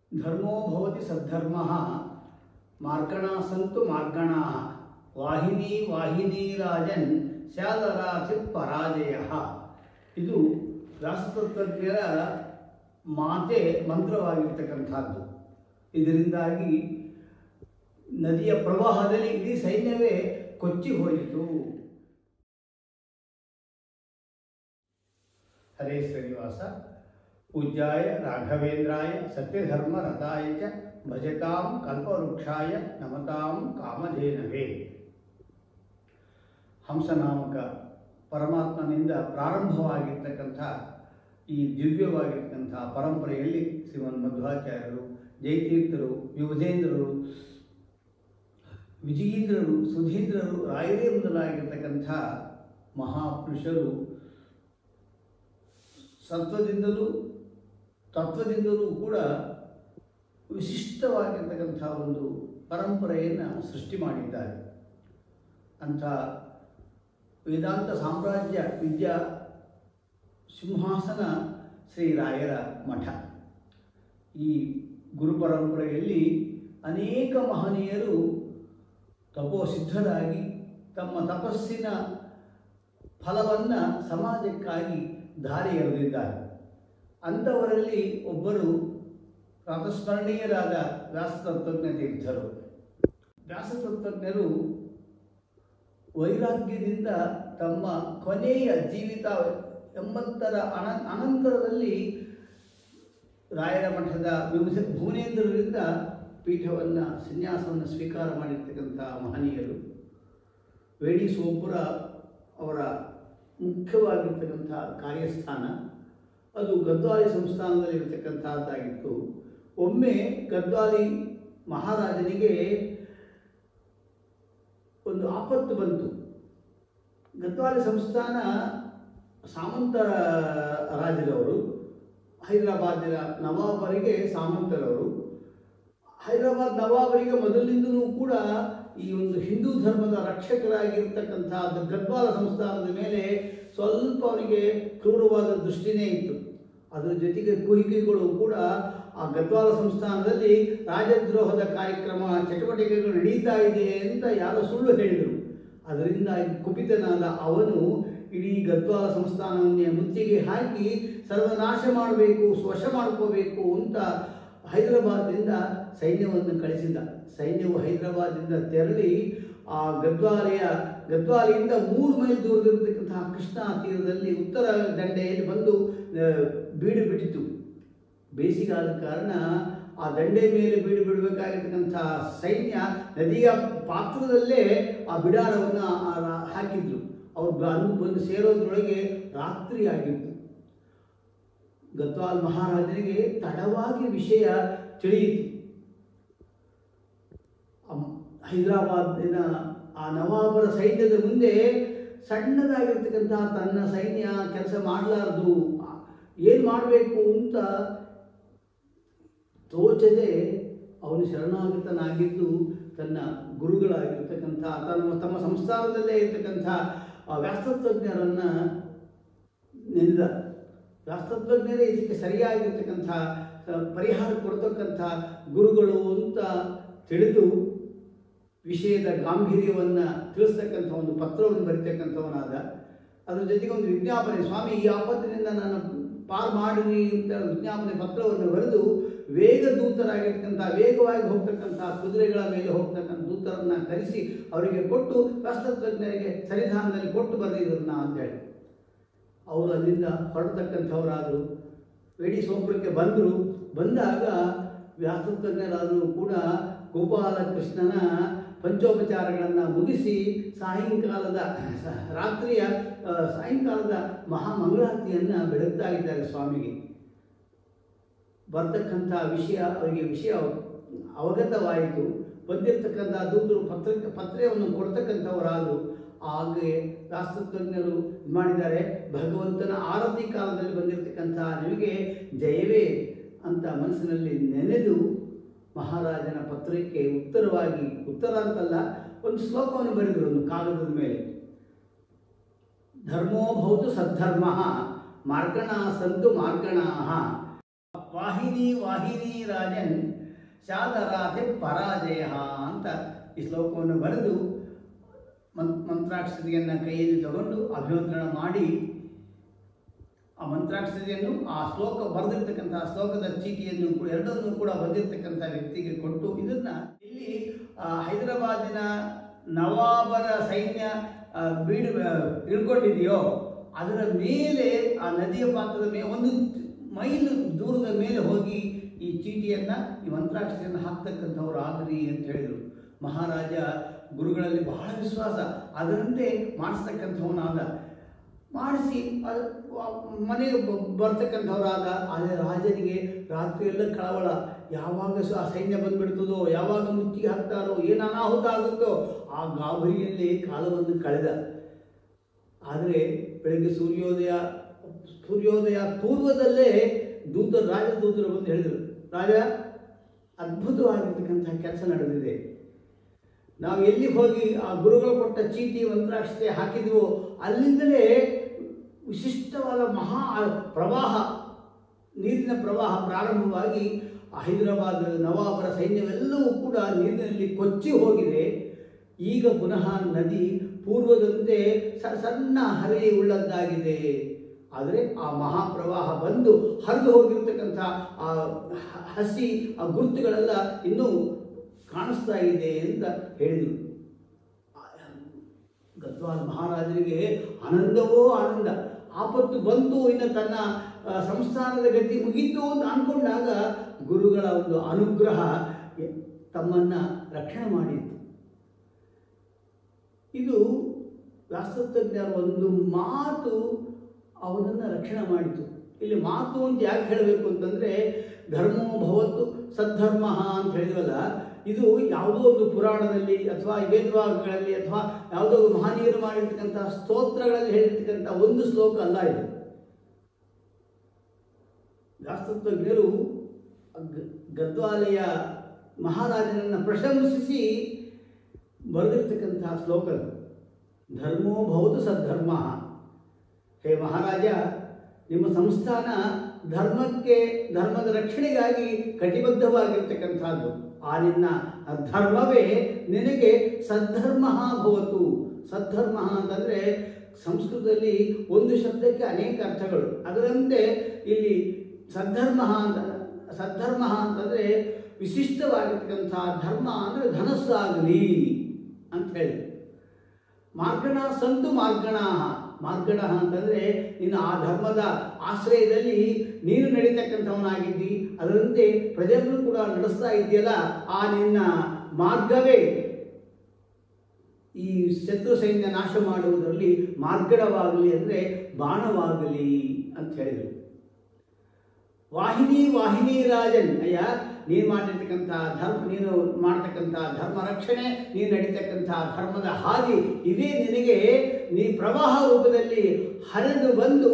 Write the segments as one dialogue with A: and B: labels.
A: ಧರ್ಮೋ ಭವತಿ ಸದ್ಧರ್ಮ ಮಾರ್ಗಣಾ ಸಂತು ಮಾರ್ಗಣಾ ವಾಹಿನಿ ವಾಹಿನಿ ರಾಜನ್ ಸ್ಯಾದರಾಧಿ ಪರಾಜಯ ಇದು ರಾಷ್ಟ್ರತಜ್ಞರ ಮಾತೆ ಮಂತ್ರವಾಗಿರ್ತಕ್ಕಂಥದ್ದು ಇದರಿಂದಾಗಿ ನದಿಯ ಪ್ರವಾಹದಲ್ಲಿ ಇಡೀ ಸೈನ್ಯವೇ ಕೊಚ್ಚಿ ಹೋಯಿತು ಹರೇ ಶ್ರೀನಿವಾಸ ಪೂಜ್ಯಾಯ ರಾಘವೇಂದ್ರಾಯ ಸತ್ಯಧರ್ಮ ರಥಾಯ ಚ ಭಜತಾಂ ಕಲ್ಪವೃಕ್ಷಾಯ ನಮತಾಂ ಕಾಮಧೇನವೇ ಹಂಸನಾಮಕ ಪರಮಾತ್ಮನಿಂದ ಪ್ರಾರಂಭವಾಗಿರ್ತಕ್ಕಂಥ ಈ ದಿವ್ಯವಾಗಿರ್ತಕ್ಕಂಥ ಪರಂಪರೆಯಲ್ಲಿ ಶ್ರೀಮನ್ ಮಧ್ವಾಚಾರ್ಯರು ಜಯತೀರ್ಥರು ವಿಭುಧೇಂದ್ರರು ವಿಜಯೀಂದ್ರರು ಸುಧೀಂದ್ರರು ರಾಯರೇ ಮೊದಲಾಗಿರ್ತಕ್ಕಂಥ ಮಹಾಪುರುಷರು ಸತ್ವದಿಂದಲೂ ತತ್ವದಿಂದಲೂ ಕೂಡ ವಿಶಿಷ್ಟವಾಗಿರ್ತಕ್ಕಂಥ ಒಂದು ಪರಂಪರೆಯನ್ನು ಸೃಷ್ಟಿ ಮಾಡಿದ್ದಾರೆ ಅಂಥ ವೇದಾಂತ ಸಾಮ್ರಾಜ್ಯ ವಿದ್ಯಾ ಸಿಂಹಾಸನ ಶ್ರೀರಾಯರ ಮಠ ಈ ಗುರು ಪರಂಪರೆಯಲ್ಲಿ ಅನೇಕ ಮಹನೀಯರು ತಪೋಸಿದ್ಧರಾಗಿ ತಮ್ಮ ತಪಸ್ಸಿನ ಫಲವನ್ನು ಸಮಾಜಕ್ಕಾಗಿ ದಾರಿ ಎರೆದಿದ್ದಾರೆ ಅಂಥವರಲ್ಲಿ ಒಬ್ಬರು ಪ್ರಾತಸ್ಮರಣೀಯರಾದ ವ್ಯಾಸತತ್ವಜ್ಞ ತೀರ್ಥರು ವ್ಯಾಸತತ್ವಜ್ಞರು ವೈರಾಗ್ಯದಿಂದ ತಮ್ಮ ಕೊನೆಯ ಜೀವಿತ ಎಂಬತ್ತರ ಅನ ಅನಂತರದಲ್ಲಿ ರಾಯರ ಮಠದ ವಿಭುಧ ಭುವನೇಂದ್ರರಿಂದ ಪೀಠವನ್ನು ಸನ್ಯಾಸವನ್ನು ಸ್ವೀಕಾರ ಮಾಡಿರ್ತಕ್ಕಂಥ ಮಹನೀಯರು ವೇಡಿ ಸೋಪುರ ಅವರ ಮುಖ್ಯವಾಗಿರ್ತಕ್ಕಂಥ ಕಾರ್ಯಸ್ಥಾನ ಅದು ಗದ್ವಾಲಿ ಸಂಸ್ಥಾನದಲ್ಲಿ ಇರತಕ್ಕಂಥದ್ದಾಗಿತ್ತು ಒಮ್ಮೆ ಗದ್ವಾಲಿ ಮಹಾರಾಜನಿಗೆ ಒಂದು ಆಪತ್ತು ಬಂತು ಗದ್ವಾಲಿ ಸಂಸ್ಥಾನ ಸಾಮಂತರ ರಾಜರವರು ಹೈದರಾಬಾದಿನ ನವಾಬರಿಗೆ ಸಾಮಂತರವರು ಹೈದರಾಬಾದ್ ನವಾಬರಿಗೆ ಮೊದಲಿನಿಂದಲೂ ಕೂಡ ಈ ಒಂದು ಹಿಂದೂ ಧರ್ಮದ ರಕ್ಷಕರಾಗಿರ್ತಕ್ಕಂಥ ಗದ್ವಾಲ ಸಂಸ್ಥಾನದ ಮೇಲೆ ಸ್ವಲ್ಪ ಅವರಿಗೆ ಕ್ರೂರವಾದ ದೃಷ್ಟಿನೇ ಇತ್ತು ಅದರ ಜೊತೆಗೆ ಕುಹಿಕೆಗಳು ಕೂಡ ಆ ಗದ್ವಾಲ ಸಂಸ್ಥಾನದಲ್ಲಿ ರಾಜದ್ರೋಹದ ಕಾರ್ಯಕ್ರಮ ಚಟುವಟಿಕೆಗಳು ನಡೀತಾ ಇದೆ ಅಂತ ಯಾರೋ ಸುಳ್ಳು ಹೇಳಿದರು ಅದರಿಂದ ಕುಪಿತನಾದ ಅವನು ಇಡೀ ಗದ್ವಾಲ ಸಂಸ್ಥಾನವನ್ನೇ ಮುತ್ತಿಗೆ ಹಾಕಿ ಸರ್ವನಾಶ ಮಾಡಬೇಕು ಸ್ವಶ ಮಾಡ್ಕೋಬೇಕು ಅಂತ ಹೈದರಾಬಾದ್ನಿಂದ ಸೈನ್ಯವನ್ನು ಕಳಿಸಿದ ಸೈನ್ಯವು ಹೈದರಾಬಾದ್ನಿಂದ ತೆರಳಿ ಆ ಗದ್ವಾಲೆಯ ಗದ್ವಾಲೆಯಿಂದ ಮೂರು ಮೈಲ್ ದೂರದಲ್ಲಿರತಕ್ಕಂತಹ ಕೃಷ್ಣಾ ತೀರದಲ್ಲಿ ಉತ್ತರ ದಂಡೆಯಲ್ಲಿ ಬಂದು ಆ, ಬೀಡು ಬಿಟ್ಟಿತು ಬೇಸಿಗಾದ ಕಾರಣ ಆ ದಂಡೆ ಮೇಲೆ ಬೀಡು ಬಿಡಬೇಕಾಗಿರ್ತಕ್ಕಂಥ ಸೈನ್ಯ ನದಿಯ ಪಾತ್ರದಲ್ಲೇ ಆ ಬಿಡಾರವನ್ನು ಹಾಕಿದ್ರು ಅವ್ರು ಬಂದು ಬಂದು ಸೇರೋದ್ರೊಳಗೆ ರಾತ್ರಿ ಆಗಿತ್ತು ಗದ್ವಾಲ್ ಮಹಾರಾಜನಿಗೆ ತಡವಾಗಿ ವಿಷಯ ತಿಳಿಯಿತು ಅಮ್- ಹೈದರಾಬಾದಿನ ಆ ನವಾಬರ ಸೈನ್ಯದ ಮುಂದೆ ಸಣ್ಣದಾಗಿರ್ತಕ್ಕಂಥ ತನ್ನ ಸೈನ್ಯ ಕೆಲಸ ಮಾಡಲಾರ್ದು ಏನು ಮಾಡಬೇಕು ಅಂತ ತೋಚದೆ ಅವನು ಶರಣಾಗತನಾಗಿದ್ದು ತನ್ನ ಗುರುಗಳಾಗಿರ್ತಕ್ಕಂಥ ತನ್ನ ತಮ್ಮ ಸಂಸ್ಥಾನದಲ್ಲೇ ಇರ್ತಕ್ಕಂಥ ಆ ವ್ಯಾಸ್ತತ್ವಜ್ಞರನ್ನು ನೆನೆದ ವ್ಯಾಸ್ತತ್ವಜ್ಞರೇ ಇದಕ್ಕೆ ಸರಿಯಾಗಿರ್ತಕ್ಕಂಥ ಆ, ಪರಿಹಾರ ಕೊಡ್ತಕ್ಕಂಥ ಗುರುಗಳು ಅಂತ ತಿಳಿದು ವಿಷಯದ ಗಾಂಭೀರ್ಯವನ್ನು ತಿಳಿಸ್ತಕ್ಕಂಥ ಒಂದು ಪತ್ರವನ್ನು ಬರೀತಕ್ಕಂಥವನಾದ ಅದ್ರ ಜೊತೆಗೆ ಒಂದು ವಿಜ್ಞಾಪನೆ ಸ್ವಾಮಿ ಈ ಆಪತ್ತಿನಿಂದ ನಾನು ಪಾರು ಮಾಡಿರಿ ಅಂತ ವಿಜ್ಞಾಪನೆ ಪತ್ರವನ್ನು ಬರೆದು ವೇಗ ದೂತರಾಗಿರ್ತಕ್ಕಂಥ ವೇಗವಾಗಿ ಹೋಗ್ತಕ್ಕಂಥ ಕುದುರೆಗಳ ಮೇಲೆ ಹೋಗ್ತಕ್ಕಂಥ ದೂತರನ್ನ ಕರೆಸಿ ಅವರಿಗೆ ಕೊಟ್ಟು ರಾಷ್ಟ್ರತಜ್ಞರಿಗೆ ಸನ್ನಿಧಾನದಲ್ಲಿ ಕೊಟ್ಟು ಬರೆದಿದ್ರನ್ನ ಅಂತೇಳಿ ಅವರು ಅಲ್ಲಿಂದ ಹೊರಡ್ತಕ್ಕಂಥವರಾದರು ವೇಡಿ ಸೋಪುರಕ್ಕೆ ಬಂದರು ಬಂದಾಗ ವ್ಯಾಸತಜ್ಞರಾದರೂ ಕೂಡ ಗೋಪಾಲಕೃಷ್ಣನ ಪಂಚೋಪಚಾರಗಳನ್ನು ಮುಗಿಸಿ ಸಾಯಂಕಾಲದ ಸ- ರಾತ್ರಿಯ ಆ, ಸಾಯಂಕಾಲದ ಮಹಾಮಂಗಳಾರತಿಯನ್ನು ಬೆಳಗ್ತಾ ಇದ್ದಾರೆ ಸ್ವಾಮಿಗೆ ಬರ್ತಕ್ಕಂಥ ವಿಷಯ ಅವರಿಗೆ ವಿಷಯ ಅವಗತವಾಯಿತು ಬಂದಿರತಕ್ಕಂಥ ದೂತರು ಪತ್ರಕ್ಕೆ ಪತ್ರವನ್ನು ಕೊಡ್ತಕ್ಕಂಥವರಾದರು ಹಾಗೆ ರಾಷ್ಟ್ರತಜ್ಞರು ಇದ್ ಮಾಡಿದ್ದಾರೆ ಭಗವಂತನ ಆರತಿ ಕಾಲದಲ್ಲಿ ಬಂದಿರತಕ್ಕಂಥ ನಿಮಗೆ ಜಯವೇ ಅಂತ ಮನಸ್ಸಿನಲ್ಲಿ ನೆನೆದು ಮಹಾರಾಜನ ಪತ್ರಕ್ಕೆ ಉತ್ತರವಾಗಿ ಉತ್ತರ ಅಂತಲ್ಲ ಒಂದು ಶ್ಲೋಕವನ್ನು ಬರೆದರು ಒಂದು ಕಾಗದದ ಮೇಲೆ ಧರ್ಮೋ ಭವತು ಸದ್ಧರ್ಮ ಮಾರ್ಗಣ ಸಂತು ಮಾರ್ಗಣಾ ವಾಹಿನಿ ವಾಹಿನಿ ರಾಜನ್ ಶಾದರಾತೆ ಪರಾಜಯ ಅಂತ ಈ ಶ್ಲೋಕವನ್ನು ಬರೆದು ಮನ್- ಮಂತ್ರಾಕ್ಷತೆಯನ್ನು ಕೈಯಲ್ಲಿ ತಗೊಂಡು ಅಭಿವಂದನ ಮಾಡಿ ಆ ಮಂತ್ರಾಕ್ಷತೆಯನ್ನು ಆ ಶ್ಲೋಕ ಬರೆದಿರ್ತಕ್ಕಂಥ ಶ್ಲೋಕದ ಚೀಟಿಯನ್ನು ಕೂಡ ಎರಡನ್ನೂ ಕೂಡ ಬಂದಿರತಕ್ಕಂಥ ವ್ಯಕ್ತಿಗೆ ಕೊಟ್ಟು ಇದನ್ನ ಇಲ್ಲಿ ಆ, ಹೈದರಾಬಾದಿನ ನವಾಬರ ಸೈನ್ಯ ಆ, ಬೀಡು ಆ, ಇಳ್ಕೊಂಡಿದೆಯೋ ಅದರ ಮೇಲೆ ಆ ನದಿಯ ಪಾತ್ರದ ಮೇಲೆ ಒಂದು ಮೈಲು ದೂರದ ಮೇಲೆ ಹೋಗಿ ಈ ಚೀಟಿಯನ್ನ ಈ ಮಂತ್ರಾಕ್ಷತೆಯನ್ನು ಹಾಕ್ತಕ್ಕಂಥವ್ರು ಆಗ್ರಿ ಅಂತ ಹೇಳಿದರು ಮಹಾರಾಜ ಗುರುಗಳಲ್ಲಿ ಬಹಳ ವಿಶ್ವಾಸ ಅದರಂತೆ ಮಾಡಿಸ್ತಕ್ಕಂಥವನಾದ ಮಾಡಿಸಿ ಅದು ಮನೆಗೆ ಬ- ಬರ್ತಕ್ಕಂಥವ್ರಾದ ಆದರೆ ರಾಜನಿಗೆ ರಾತ್ರಿ ಎಲ್ಲ ಕಳವಳ ಯಾವಾಗ ಸ- ಆ ಸೈನ್ಯ ಬಂದ್ಬಿಡ್ತದೋ ಯಾವಾಗ ಮುಚ್ಚಿಗೆ ಹಾಕ್ತಾರೋ ಏನು ಅನಾಹುತ ಆಗುತ್ತೋ ಆ ಗಾಬರಿಯಲ್ಲಿ ಕಾಲವನ್ನು ಕಳೆದ ಆದರೆ ಬೆಳಗ್ಗೆ ಸೂರ್ಯೋದಯ ಸೂರ್ಯೋದಯ ಪೂರ್ವದಲ್ಲೇ ದೂತರು ರಾಜದೂತರು ಬಂದು ಹೇಳಿದರು ರಾಜ ಅದ್ಭುತವಾಗಿರ್ತಕ್ಕಂಥ ಕೆಲಸ ನಡೆದಿದೆ ನಾವು ಎಲ್ಲಿ ಹೋಗಿ ಆ ಗುರುಗಳು ಕೊಟ್ಟ ಚೀಟಿ ಮಂತ್ರಾಕ್ಷತೆ ಹಾಕಿದ್ವೋ ಅಲ್ಲಿಂದಲೇ ವಿಶಿಷ್ಟವಾದ ಮಹಾ ಪ್ರವಾಹ ನೀರಿನ ಪ್ರವಾಹ ಪ್ರಾರಂಭವಾಗಿ ಹೈದರಾಬಾದ್ ನವಾಬರ ಸೈನ್ಯವೆಲ್ಲವೂ ಕೂಡ ನೀರಿನಲ್ಲಿ ಕೊಚ್ಚಿ ಹೋಗಿದೆ ಈಗ ಪುನಃ ನದಿ ಪೂರ್ವದಂತೆ ಸ- ಸಣ್ಣ ಹರಿ ಉಳ್ಳದ್ದಾಗಿದೆ ಆದರೆ ಆ ಮಹಾಪ್ರವಾಹ ಬಂದು ಹರಿದು ಹೋಗಿರ್ತಕ್ಕಂಥ ಆ ಹ- ಹಸಿ ಆ ಗುರುತುಗಳೆಲ್ಲ ಇನ್ನೂ ಕಾಣಿಸ್ತಾ ಇದೆ ಅಂತ ಹೇಳಿದರು ಗದ್ವಾಲ್ ಮಹಾರಾಜರಿಗೆ ಆನಂದವೋ ಆನಂದ ಆಪತ್ತು ಬಂತು ಇನ್ನು ತನ್ನ ಆ, ಸಂಸ್ಥಾನದ ಗತಿ ಮುಗೀತು ಅಂತ ಅಂದ್ಕೊಂಡಾಗ ಗುರುಗಳ ಒಂದು ಅನುಗ್ರಹ ಎ- ತಮ್ಮನ್ನ ರಕ್ಷಣೆ ಮಾಡಿತ್ತು ಇದು ವಾಸ್ತುತಜ್ಞರ ಒಂದು ಮಾತು ಅವನನ್ನು ರಕ್ಷಣೆ ಮಾಡಿತು ಇಲ್ಲಿ ಮಾತು ಅಂತ ಯಾಕೆ ಹೇಳಬೇಕು ಅಂತಂದರೆ ಧರ್ಮೋ ಭವತ್ತು ಸದ್ಧರ್ಮ ಅಂತ ಹೇಳಿದ್ವಲ್ಲ ಇದು ಯಾವುದೋ ಒಂದು ಪುರಾಣದಲ್ಲಿ ಅಥವಾ ವೇದವಾಗಗಳಲ್ಲಿ ಅಥವಾ ಯಾವುದೋ ಒಂದು ಮಹನೀಯರು ಮಾಡಿರ್ತಕ್ಕಂಥ ಸ್ತೋತ್ರಗಳಲ್ಲಿ ಹೇಳಿರ್ತಕ್ಕಂಥ ಒಂದು ಶ್ಲೋಕ ಅಲ್ಲ ಇದು ವಾಸ್ತುತಜ್ಞರು ಗ- ಗದ್ವಾಲೆಯ ಮಹಾರಾಜನನ್ನು ಪ್ರಶಂಸಿಸಿ ಬರೆದಿರ್ತಕ್ಕಂತಹ ಶ್ಲೋಕ ಇದು. ಧರ್ಮೋ ಭವತು ಸದ್ಧರ್ಮ ಹೇ ಮಹಾರಾಜ ನಿಮ್ಮ ಸಂಸ್ಥಾನ ಧರ್ಮಕ್ಕೆ ಧರ್ಮದ ರಕ್ಷಣೆಗಾಗಿ ಕಟಿಬದ್ಧವಾಗಿರ್ತಕ್ಕಂಥದ್ದು ಆ ನಿನ್ನ ಧರ್ಮವೇ ನಿನಗೆ ಸದ್ಧರ್ಮ ಭವತು ಸದ್ಧರ್ಮ ಅಂತಂದರೆ ಸಂಸ್ಕೃತದಲ್ಲಿ ಒಂದು ಶಬ್ದಕ್ಕೆ ಅನೇಕ ಅರ್ಥಗಳು ಅದರಂತೆ ಇಲ್ಲಿ ಸದ್ಧರ್ಮ ಅಂತ ಸದ್ಧರ್ಮ ಅಂತಂದರೆ ವಿಶಿಷ್ಟವಾಗಿರ್ತಕ್ಕಂಥ ಧರ್ಮ ಅಂದರೆ ಧನಸ್ಸಾಗಲಿ ಅಂತ ಹೇಳಿ ಮಾರ್ಗಣ ಸಂತು ಮಾರ್ಗಣ ಮಾರ್ಗಣ ಅಂತಂದರೆ ನೀನು ಆ ಧರ್ಮದ ಆಶ್ರಯದಲ್ಲಿ ನೀನು ನಡೀತಕ್ಕಂಥವನಾಗಿದ್ದಿ ಅದರಂತೆ ಪ್ರಜೆಗಳನ್ನು ಕೂಡ ನಡೆಸ್ತಾ ಇದೆಯಲ್ಲ ಆ ನಿನ್ನ ಮಾರ್ಗವೇ ಈ ಶತ್ರು ಸೈನ್ಯ ನಾಶ ಮಾಡುವುದರಲ್ಲಿ ಮಾರ್ಗಡವಾಗಲಿ ಅಂದರೆ ಬಾಣವಾಗಲಿ ಅಂತ ಹೇಳಿದರು ವಾಹಿನಿ ವಾಹಿನಿ ರಾಜನ್ ಅಯ್ಯ ನೀನು ಮಾಡಿರ್ತಕ್ಕಂಥ ಧರ್ಮ ನೀನು ಮಾಡ್ತಕ್ಕಂಥ ಧರ್ಮ ರಕ್ಷಣೆ ನೀನು ನಡೀತಕ್ಕಂಥ ಧರ್ಮದ ಹಾದಿ ಇದೇ ನಿನಗೆ ನೀ ಪ್ರವಾಹ ರೂಪದಲ್ಲಿ ಹರಿದು ಬಂದು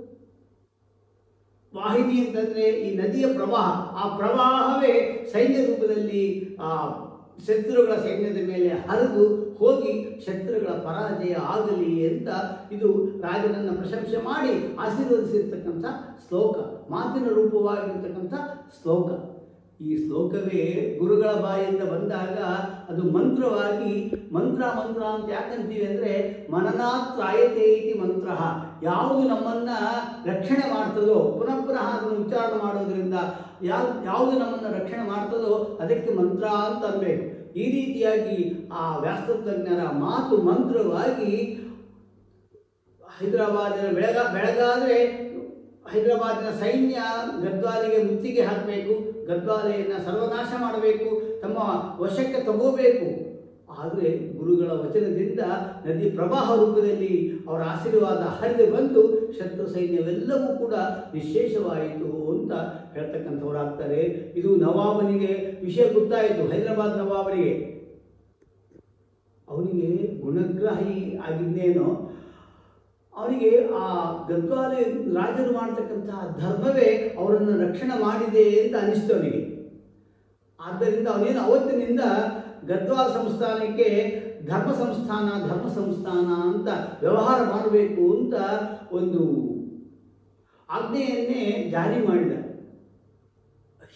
A: ವಾಹಿನಿ ಅಂತಂದರೆ ಈ ನದಿಯ ಪ್ರವಾಹ ಆ ಪ್ರವಾಹವೇ ಸೈನ್ಯ ರೂಪದಲ್ಲಿ ಆ ಶತ್ರುಗಳ ಸೈನ್ಯದ ಮೇಲೆ ಹರಿದು ಹೋಗಿ ಶತ್ರುಗಳ ಪರಾಜಯ ಆಗಲಿ ಅಂತ ಇದು ರಾಜನನ್ನು ಪ್ರಶಂಸೆ ಮಾಡಿ ಆಶೀರ್ವದಿಸಿರ್ತಕ್ಕಂಥ ಶ್ಲೋಕ ಮಾತಿನ ರೂಪವಾಗಿರ್ತಕ್ಕಂಥ ಶ್ಲೋಕ ಈ ಶ್ಲೋಕವೇ ಗುರುಗಳ ಬಾಯಿಂದ ಬಂದಾಗ ಅದು ಮಂತ್ರವಾಗಿ ಮಂತ್ರ ಮಂತ್ರ ಅಂತ ಯಾಕಂತೀವಿ ಅಂದರೆ ಮನನಾತ್ರಾಯತೆ ಇತಿ ಮಂತ್ರ ಯಾವುದು ನಮ್ಮನ್ನ ರಕ್ಷಣೆ ಮಾಡ್ತದೋ ಪುನಃ ಪುನಃ ಅದನ್ನು ಉಚ್ಚಾರ ಮಾಡೋದ್ರಿಂದ ಯಾವ ಯಾವುದು ನಮ್ಮನ್ನು ರಕ್ಷಣೆ ಮಾಡ್ತದೋ ಅದಕ್ಕೆ ಮಂತ್ರ ಅಂತ ಅನ್ಬೇಕು ಈ ರೀತಿಯಾಗಿ ಆ ವ್ಯಾಸ್ತಜ್ಞರ ಮಾತು ಮಂತ್ರವಾಗಿ ಹೈದರಾಬಾದಿನ ಬೆಳಗ ಬೆಳಗಾದರೆ ಹೈದರಾಬಾದಿನ ಸೈನ್ಯ ಗದ್ವಾಲಿಗೆ ಮುತ್ತಿಗೆ ಹಾಕಬೇಕು ಗದ್ವಾಲೆಯನ್ನು ಸರ್ವನಾಶ ಮಾಡಬೇಕು ತಮ್ಮ ವಶಕ್ಕೆ ತಗೋಬೇಕು ಆದರೆ ಗುರುಗಳ ವಚನದಿಂದ ನದಿ ಪ್ರವಾಹ ರೂಪದಲ್ಲಿ ಅವರ ಆಶೀರ್ವಾದ ಹರಿದು ಬಂದು ಶತ್ರು ಸೈನ್ಯವೆಲ್ಲವೂ ಕೂಡ ನಿಶೇಷವಾಯಿತು ಅಂತ ಹೇಳ್ತಕ್ಕಂಥವರಾಗ್ತಾರೆ ಇದು ನವಾಬನಿಗೆ ವಿಷಯ ಗೊತ್ತಾಯಿತು ಹೈದರಾಬಾದ್ ನವಾಬನಿಗೆ ಅವನಿಗೆ ಗುಣಗ್ರಾಹಿ ಆಗಿದ್ದೇನೋ ಅವನಿಗೆ ಆ ಗದ್ವಾಲೆ ರಾಜರು ಮಾಡ್ತಕ್ಕಂತಹ ಧರ್ಮವೇ ಅವರನ್ನು ರಕ್ಷಣೆ ಮಾಡಿದೆ ಅಂತ ಅನಿಸ್ತು ಅವನಿಗೆ ಆದ್ದರಿಂದ ಅವನೇನು ಅವತ್ತಿನಿಂದ ಗದ್ವಾಲ ಸಂಸ್ಥಾನಕ್ಕೆ ಧರ್ಮ ಸಂಸ್ಥಾನ ಧರ್ಮ ಸಂಸ್ಥಾನ ಅಂತ ವ್ಯವಹಾರ ಮಾಡಬೇಕು ಅಂತ ಒಂದು ಆಜ್ಞೆಯನ್ನೇ ಜಾರಿ ಮಾಡಿದ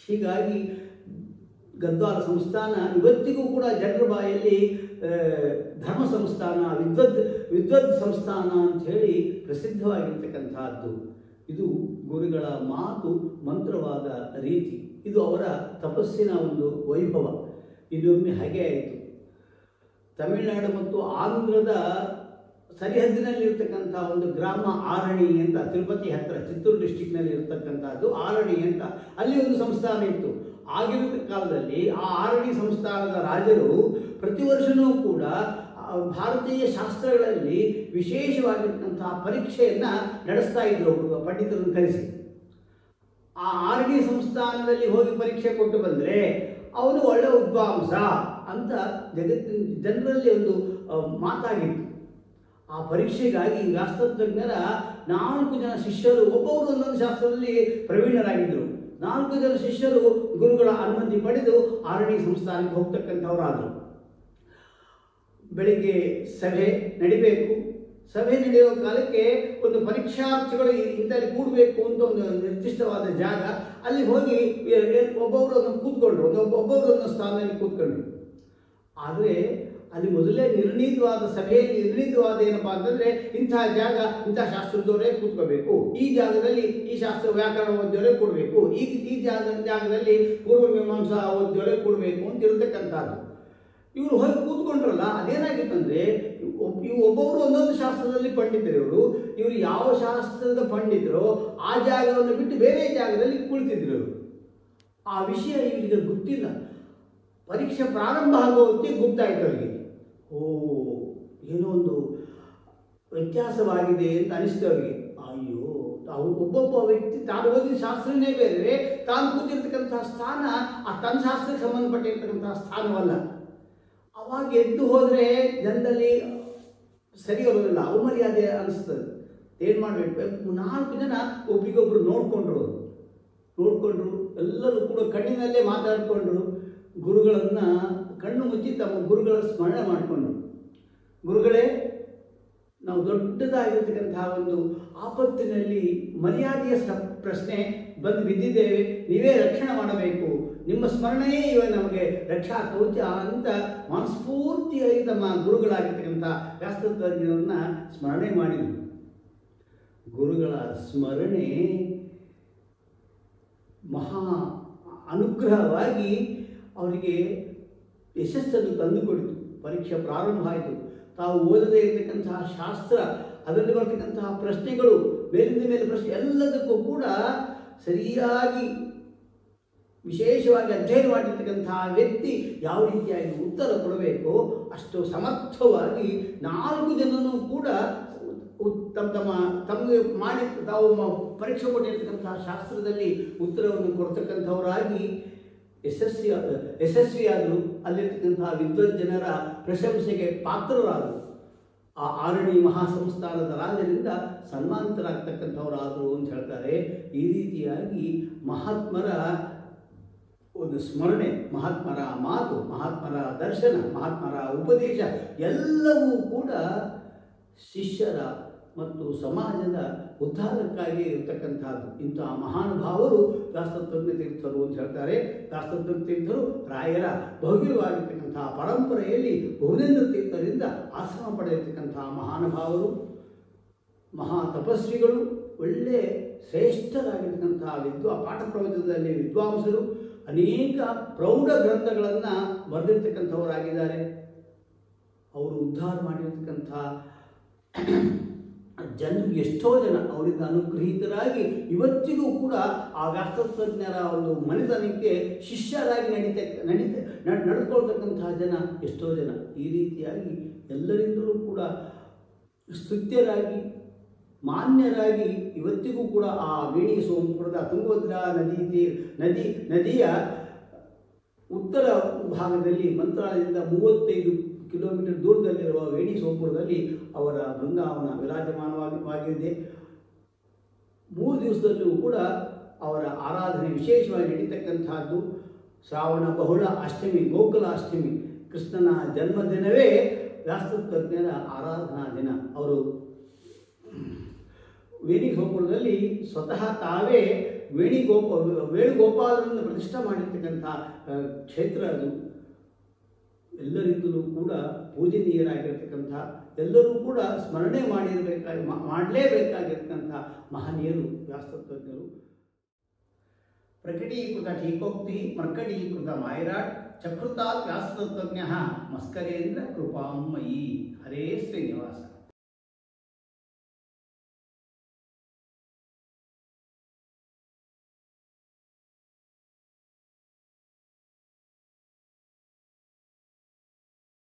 A: ಹೀಗಾಗಿ ಗದ್ವಾಲ ಸಂಸ್ಥಾನ ಇವತ್ತಿಗೂ ಕೂಡ ಜನರ ಬಾಯಲ್ಲಿ ಆ, ಧರ್ಮ ಸಂಸ್ಥಾನ ವಿದ್ವದ್ ವಿದ್ವದ್ ಸಂಸ್ಥಾನ ಅಂತ ಹೇಳಿ ಪ್ರಸಿದ್ಧವಾಗಿರ್ತಕ್ಕಂತಹದ್ದು ಇದು ಗುರುಗಳ ಮಾತು ಮಂತ್ರವಾದ ರೀತಿ ಇದು ಅವರ ತಪಸ್ಸಿನ ಒಂದು ವೈಭವ ಇದೊಮ್ಮೆ ಹಾಗೆ ಆಯಿತು ತಮಿಳುನಾಡು ಮತ್ತು ಆಂಧ್ರದ ಸರಿಹದ್ದಿನಲ್ಲಿ ಇರ್ತಕ್ಕಂಥ ಒಂದು ಗ್ರಾಮ ಆರಣಿ ಅಂತ ತಿರುಪತಿ ಹತ್ತಿರ ಚಿತ್ತೂರು ಡಿಸ್ಟಿಕ್ನಲ್ಲಿ ಇರ್ತಕ್ಕಂಥದ್ದು ಆರಣಿ ಅಂತ ಅಲ್ಲಿ ಒಂದು ಸಂಸ್ಥಾನ ಇತ್ತು ಆಗಿರುವ ಕಾಲದಲ್ಲಿ ಆ ಆರಣಿ ಸಂಸ್ಥಾನದ ರಾಜರು ಪ್ರತಿ ವರ್ಷವೂ ಕೂಡ ಆ, ಭಾರತೀಯ ಶಾಸ್ತ್ರಗಳಲ್ಲಿ ವಿಶೇಷವಾಗಿರ್ತಕ್ಕಂತಹ ಪರೀಕ್ಷೆಯನ್ನು ನಡೆಸ್ತಾ ಇದ್ರು ಒಬ್ರು ಪಂಡಿತರನ್ನು ಕರೆಸಿ ಆ ಆರ್ ಡಿ ಸಂಸ್ಥಾನದಲ್ಲಿ ಹೋಗಿ ಪರೀಕ್ಷೆ ಕೊಟ್ಟು ಬಂದರೆ ಅವನು ಒಳ್ಳೆ ವಿದ್ವಾಂಸ ಅಂತ ಜಗತ್ತಿನ ಜನರಲ್ಲಿ ಒಂದು ಆ, ಮಾತಾಗಿತ್ತು ಆ ಪರೀಕ್ಷೆಗಾಗಿ ಶಾಸ್ತ್ರಜ್ಞರ ನಾಲ್ಕು ಜನ ಶಿಷ್ಯರು ಒಬ್ಬೊಬ್ಬರು ಒಂದೊಂದು ಶಾಸ್ತ್ರದಲ್ಲಿ ಪ್ರವೀಣರಾಗಿದ್ದರು ನಾಲ್ಕು ಜನ ಶಿಷ್ಯರು ಗುರುಗಳ ಅನುಮತಿ ಪಡೆದು ಆರಣಿ ಸಂಸ್ಥಾನಕ್ಕೆ ಹೋಗ್ತಕ್ಕಂಥವರಾದರು ಬೆಳಿಗ್ಗೆ ಸಭೆ ನಡಿಬೇಕು ಸಭೆ ನಡೆಯುವ ಕಾಲಕ್ಕೆ ಒಂದು ಪರೀಕ್ಷಾರ್ಥಿಗಳು ಇಂಥಲ್ಲಿ ಕೂಡಬೇಕು ಅಂತ ಒಂದು ನಿರ್ದಿಷ್ಟವಾದ ಜಾಗ ಅಲ್ಲಿ ಹೋಗಿ ಎ- ಎ- ಒಬ್ಬೊಬ್ರು ಒಂದು ಕೂತ್ಕೊಂಡ್ರು ಒಂದು ಒಬ್ಬ- ಒಬ್ಬೊಬ್ರು ಒಂದು ಸ್ಥಾನದಲ್ಲಿ ಕೂತ್ಕೊಂಡ್ರು ಆದರೆ ಅಲ್ಲಿ ಮೊದಲೇ ನಿರ್ಣೀತವಾದ ಸಭೆಯಲ್ಲಿ ನಿರ್ಣೀತವಾದ ಏನಪ್ಪಾ ಅಂತಂದ್ರೆ ಇಂತಹ ಜಾಗ ಇಂತಹ ಶಾಸ್ತ್ರದವರೇ ಕೂತ್ಕೋಬೇಕು ಈ ಜಾಗದಲ್ಲಿ ಈ ಶಾಸ್ತ್ರ ವ್ಯಾಕರಣ ಓದಿದವರೇ ಕೊಡಬೇಕು ಈ ಈ ಜಾಗ ಜಾಗದಲ್ಲಿ ಪೂರ್ವ ಮೀಮಾಂಸಾ ಓದಿದವರೇ ಕೊಡಬೇಕು ಅಂತ ಇರತಕ್ಕಂಥದ್ದು ಇವರು ಹೋಗಿ ಕೂತ್ಕೊಂಡ್ರಲ್ಲ ಅದೇನಾಗಿತ್ತಂದ್ರೆ ಒಬ್- ಇವು ಒಬ್ಬೊಬ್ರು ಒಂದೊಂದು ಶಾಸ್ತ್ರದಲ್ಲಿ ಪಂಡಿತರು ಇವರು ಇವರು ಯಾವ ಶಾಸ್ತ್ರದ ಪಂಡಿತರೋ ಆ ಜಾಗವನ್ನು ಬಿಟ್ಟು ಬೇರೆ ಜಾಗದಲ್ಲಿ ಕುಳಿತಿದ್ರು ಇವರು ಆ ವಿಷಯ ಇವರಿಗೆ ಗೊತ್ತಿಲ್ಲ ಪರೀಕ್ಷೆ ಪ್ರಾರಂಭ ಆಗೋ ಹೊತ್ತಿಗೆ ಗೊತ್ತಾಯ್ತು ಅವರಿಗೆ ಓ ಏನೋ ಒಂದು ವ್ಯತ್ಯಾಸವಾಗಿದೆ ಅಂತ ಅನಿಸ್ತು ಅವರಿಗೆ ಅಯ್ಯೋ ತಾವು ಒಬ್ಬೊಬ್ಬ ವ್ಯಕ್ತಿ ತಾನು ಓದಿದ ಶಾಸ್ತ್ರನೇ ಬೇರೆ ತಾನು ಕೂತಿರ್ತಕ್ಕಂತಹ ಸ್ಥಾನ ಆ ತನ್ನ ಶಾಸ್ತ್ರಕ್ಕೆ ಸಂಬಂಧಪಟ್ಟಿರ್ತಕ್ಕಂತಹ ಸ್ಥಾನವಲ್ಲ ಅವಾಗ ಎದ್ದು ಹೋದರೆ ಜನರಲ್ಲಿ ಸರಿ ಬರೋದಿಲ್ಲ ಅವಮರ್ಯಾದೆ ಅನಿಸ್ತದೆ ಏನು ಮಾಡಬೇಕು ನಾಲ್ಕು ಜನ ಒಬ್ರಿಗೊಬ್ರು ನೋಡ್ಕೊಂಡ್ರು ಅವ್ರು. ನೋಡ್ಕೊಂಡ್ರು ಎಲ್ಲರೂ ಕೂಡ ಕಣ್ಣಿನಲ್ಲೇ ಮಾತಾಡಿಕೊಂಡ್ರು ಗುರುಗಳನ್ನ ಕಣ್ಣು ಮುಚ್ಚಿ ತಮ್ಮ ಗುರುಗಳ ಸ್ಮರಣೆ ಮಾಡಿಕೊಂಡ್ರು ಗುರುಗಳೇ ನಾವು ದೊಡ್ಡದಾಗಿರ್ತಕ್ಕಂತಹ ಒಂದು ಆಪತ್ತಿನಲ್ಲಿ ಮರ್ಯಾದೆಯ ಸ ಪ್ರಶ್ನೆ ಬಂದು ಬಿದ್ದಿದ್ದೇವೆ ನೀವೇ ರಕ್ಷಣೆ ಮಾಡಬೇಕು ನಿಮ್ಮ ಸ್ಮರಣೆಯೇ ಇವ ನಮಗೆ ರಕ್ಷಾ ಕವಚ ಅಂತ ಮನಸ್ಫೂರ್ತಿಯಾಗಿ ತಮ್ಮ ಗುರುಗಳಾಗಿರ್ತಕ್ಕಂಥ ಶಾಸ್ತ್ರಜ್ಞರನ್ನ ಸ್ಮರಣೆ ಮಾಡಿದರು ಗುರುಗಳ ಸ್ಮರಣೆ ಮಹಾ ಅನುಗ್ರಹವಾಗಿ ಅವರಿಗೆ ಯಶಸ್ಸನ್ನು ತಂದುಕೊಡಿತು ಪರೀಕ್ಷೆ ಪ್ರಾರಂಭ ಆಯಿತು ತಾವು ಓದದೇ ಇರತಕ್ಕಂತಹ ಶಾಸ್ತ್ರ ಅದರಲ್ಲಿ ಬರ್ತಕ್ಕಂತಹ ಪ್ರಶ್ನೆಗಳು ಮೇಲಿಂದ ಮೇಲೆ ಪ್ರಶ್ನೆ ಎಲ್ಲದಕ್ಕೂ ಕೂಡ ಸರಿಯಾಗಿ ವಿಶೇಷವಾಗಿ ಅಧ್ಯಯನ ಮಾಡಿರ್ತಕ್ಕಂತಹ ವ್ಯಕ್ತಿ ಯಾವ ರೀತಿಯಾಗಿ ಉತ್ತರ ಕೊಡಬೇಕೋ ಅಷ್ಟು ಸಮರ್ಥವಾಗಿ ನಾಲ್ಕು ಜನನೂ ಕೂಡ ಉತ್- ತಮ್ಮ ತಮ್ಮ ತಮಗೆ ಮಾಡಿ ತಾವು ಮ- ಪರೀಕ್ಷೆ ಕೊಟ್ಟಿರ್ತಕ್ಕಂತಹ ಶಾಸ್ತ್ರದಲ್ಲಿ ಉತ್ತರವನ್ನು ಕೊಡ್ತಕ್ಕಂಥವರಾಗಿ ಯಶಸ್ವಿ ಯಶಸ್ವಿಯಾದರು ಅಲ್ಲಿರ್ತಕ್ಕಂತಹ ವಿದ್ವತ್ ಜನರ ಪ್ರಶಂಸೆಗೆ ಪಾತ್ರರಾದರು ಆ ಆರಣಿ ಮಹಾಸಂಸ್ಥಾನದ ರಾಜರಿಂದ ಸನ್ಮಾನಿತರಾಗ್ತಕ್ಕಂಥವರಾದರು ಅಂತ ಹೇಳ್ತಾರೆ ಈ ರೀತಿಯಾಗಿ ಮಹಾತ್ಮರ ಒಂದು ಸ್ಮರಣೆ ಮಹಾತ್ಮರ ಮಾತು ಮಹಾತ್ಮರ ದರ್ಶನ ಮಹಾತ್ಮರ ಉಪದೇಶ ಎಲ್ಲವೂ ಕೂಡ ಶಿಷ್ಯರ ಮತ್ತು ಸಮಾಜದ ಉದ್ಧಾರಕ್ಕಾಗಿ ಇರತಕ್ಕಂಥದ್ದು ಇಂತಹ ಮಹಾನುಭಾವರು ದಾಸತತ್ವ ತೀರ್ಥರು ಅಂತ ಹೇಳ್ತಾರೆ ದಾಸತತ್ವ ತೀರ್ಥರು ರಾಯರ ಭವ್ಯವಾಗಿರ್ತಕ್ಕಂತಹ ಪರಂಪರೆಯಲ್ಲಿ ಬಹುದೇಂದ್ರ ತೀರ್ಥರಿಂದ ಆಶ್ರಮ ಪಡೆದಿರ್ತಕ್ಕಂತಹ ಮಹಾನುಭಾವರು ಮಹಾ ತಪಸ್ವಿಗಳು ಒಳ್ಳೆ ಶ್ರೇಷ್ಠರಾಗಿರ್ತಕ್ಕಂತಹ ವಿದ್ವಾ ಪಾಠ ಪ್ರವಚನದಲ್ಲಿ ವಿದ್ವಾಂಸರು ಅನೇಕ ಪ್ರೌಢ ಗ್ರಂಥಗಳನ್ನು ಬರೆದಿರ್ತಕ್ಕಂಥವರಾಗಿದ್ದಾರೆ ಅವರು ಉದ್ಧಾರ ಮಾಡಿರ್ತಕ್ಕಂಥ ಜನರು ಎಷ್ಟೋ ಜನ ಅವರಿಂದ ಅನುಗ್ರಹಿತರಾಗಿ ಇವತ್ತಿಗೂ ಕೂಡ ಆ ವ್ಯಾಸ್ತಜ್ಞರ ಒಂದು ಮನೆತನಕ್ಕೆ ಶಿಷ್ಯರಾಗಿ ನಡೀತ ನಡೀತ ನಡ್- ನಡ್ಕೊಳ್ತಕ್ಕಂತಹ ಜನ ಎಷ್ಟೋ ಜನ ಈ ರೀತಿಯಾಗಿ ಎಲ್ಲರಿಂದಲೂ ಕೂಡ ಸ್ತುತ್ಯರಾಗಿ ಮಾನ್ಯರಾಗಿ ಇವತ್ತಿಗೂ ಕೂಡ ಆ ವೇಣಿ ಸೋಮಪುರದ ತುಂಗಭದ್ರಾ ನದಿ ತೀರ್ ನದಿ ನದಿಯ ಉತ್ತರ ಭಾಗದಲ್ಲಿ ಮಂತ್ರಾಲಯದಿಂದ ಮೂವತ್ತೈದು ಕಿಲೋಮೀಟರ್ ದೂರದಲ್ಲಿರುವ ವೇಣಿ ಸೋಮಪುರದಲ್ಲಿ ಅವರ ಬೃಂದಾವನ ವಿರಾಜಮಾನವಾಗಿದೆ ಮೂರು ದಿವಸದಲ್ಲೂ ಕೂಡ ಅವರ ಆರಾಧನೆ ವಿಶೇಷವಾಗಿ ನಡೀತಕ್ಕಂತಹದ್ದು ಶ್ರಾವಣ ಬಹುಳ ಅಷ್ಟಮಿ ಗೋಕುಲ ಅಷ್ಟಮಿ ಕೃಷ್ಣನ ಜನ್ಮದಿನವೇ ವ್ಯಾಸ್ತಜ್ಞರ ಆರಾಧನಾ ದಿನ ಅವರು ವೇಣಿ ಸೋಮಪುರದಲ್ಲಿ ಸ್ವತಃ ತಾವೇ ವೇಣಿಗೋಪ ವೇಣುಗೋಪಾಲನನ್ನು ಪ್ರತಿಷ್ಠೆ ಮಾಡಿರ್ತಕ್ಕಂಥ ಆ, ಕ್ಷೇತ್ರ ಅದು ಎಲ್ಲರಿಂದಲೂ ಕೂಡ ಪೂಜನೀಯರಾಗಿರ್ತಕ್ಕಂಥ ಎಲ್ಲರೂ ಕೂಡ ಸ್ಮರಣೆ ಮಾಡಿರಬೇಕಾಗಿ ಮಾಡಲೇಬೇಕಾಗಿರ್ತಕ್ಕಂಥ ಮಹನೀಯರು ವ್ಯಾಸತತ್ವಜ್ಞರು ಪ್ರಕಟೀಕೃತ ಟೀಕೋಕ್ತಿ ಮರ್ಕಟೀಕೃತ ಮಾಯರಾಟ್ ಚಕೃತಾತ್ ವ್ಯಾಸತತ್ವಜ್ಞ ಮಸ್ಕರೇಂದ್ರ ಕೃಪಾಮಯಿ ಹರೇ ಶ್ರೀನಿವಾಸ